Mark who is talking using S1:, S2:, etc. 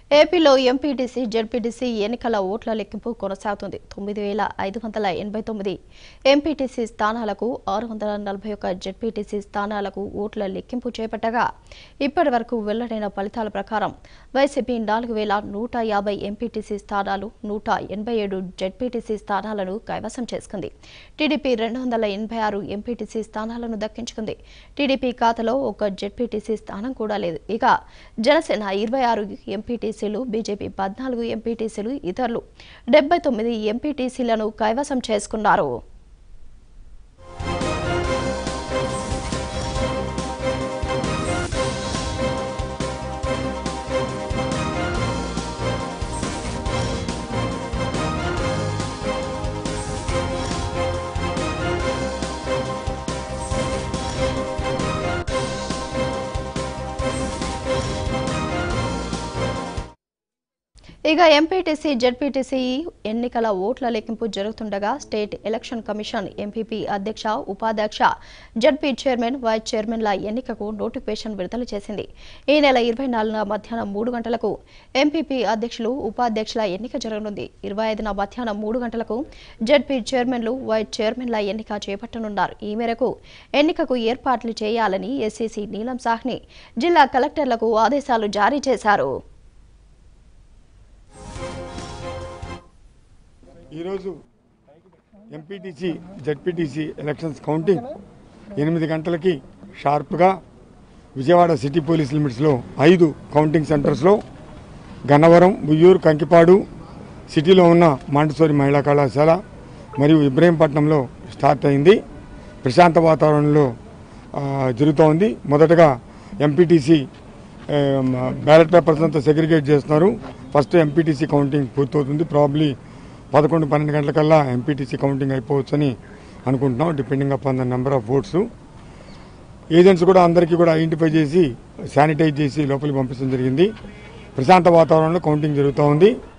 S1: ఏపీలో MPTC ZPTC ఎన్నికల ఓట్ల లెక్కింపు కొనసాగుతుంది తొమ్మిది వేల ఐదు వందల ఎనభై తొమ్మిది ఎంపీటీసీ స్థానాలకు ఆరు వందల నలభై ఒక్క జెడ్పీటీసీ స్థానాలకు ఓట్ల లెక్కింపు చేపట్టగా ఇప్పటి వరకు వెల్లడైన ఫలితాల ప్రకారం వైసీపీ నాలుగు వేల నూట యాభై ఎంపీటీసీ స్థానాలు నూట ఎనభై ఏడు జెడ్పీటీసీ స్థానాలను కైవసం చేసుకుంది టీడీపీ రెండు వందల ఎనభై ఆరు ఎంపీటీసీ స్థానాలను దక్కించుకుంది టీడీపీ ఖాతాలో ఒక జెడ్పీటీసీ స్థానం కూడా లేదు ఇక జనసేన ఇరవై ఆరు ఎంపీటీసీలు బీజేపీ పద్నాలుగు ఎంపీటీసీలు ఇతరులు డెబ్బై తొమ్మిది ఎంపీటీసీలను కైవసం చేసుకున్నారు ఇక ఎంపీటీసీ జెడ్పీటీసీ ఎన్నికల ఓట్ల లెక్కింపు జరుగుతుండగా స్టేట్ ఎలక్షన్ కమిషన్ ఎంపీపీ అధ్యక్ష ఉపాధ్యక్ష జడ్పీ చైర్మన్ వైస్ చైర్మన్ల ఎన్నికకు నోటిఫికేషన్ విడుదల చేసింది ఈ నెల ఇరవై నాలుగున మధ్యాహ్నం మూడు గంటలకు ఎంపీపీ అధ్యక్షులు ఉపాధ్యక్షుల ఎన్నిక జరగనుంది ఇరవై ఐదున మధ్యాహ్నం మూడు గంటలకు జడ్పీ చైర్మన్లు వైస్ చైర్మన్ల ఎన్నిక చేపట్టనున్నారు ఈ మేరకు ఎన్నికకు ఏర్పాట్లు చేయాలని ఎస్సీసీ నీలం సాహ్ని జిల్లా కలెక్టర్లకు ఆదేశాలు జారీ చేశారు
S2: ఈరోజు ఎంపీటీసీ జడ్పీటీసీ ఎలక్షన్స్ కౌంటింగ్ ఎనిమిది గంటలకి షార్ప్గా విజయవాడ సిటీ పోలీస్ లిమిట్స్లో ఐదు కౌంటింగ్ సెంటర్స్లో గన్నవరం బుయ్యూరు కంకిపాడు సిటీలో ఉన్న మాంటసోరి మహిళా కళాశాల మరియు ఇబ్రహీంపట్నంలో స్టార్ట్ అయింది ప్రశాంత వాతావరణంలో ఆ, జరుగుతూ ఉంది మొదటగా ఎంపీటీసీ బ్యాలెట్ పేపర్స్ అంతా సెగ్రిగేట్ చేస్తున్నారు ఫస్ట్ ఎంపీటీసీ కౌంటింగ్ పూర్తవుతుంది ప్రాబ్లీ పదకొండు పన్నెండు గంటలకల్లా ఎంపీటీసీ కౌంటింగ్ అయిపోవచ్చని అనుకుంటున్నాం depending upon the number of votes agents కూడా అందరికీ కూడా ఐడెంటిఫై చేసి శానిటైజ్ చేసి లోపలికి పంపించడం జరిగింది ప్రశాంత వాతావరణంలో కౌంటింగ్ జరుగుతూ ఉంది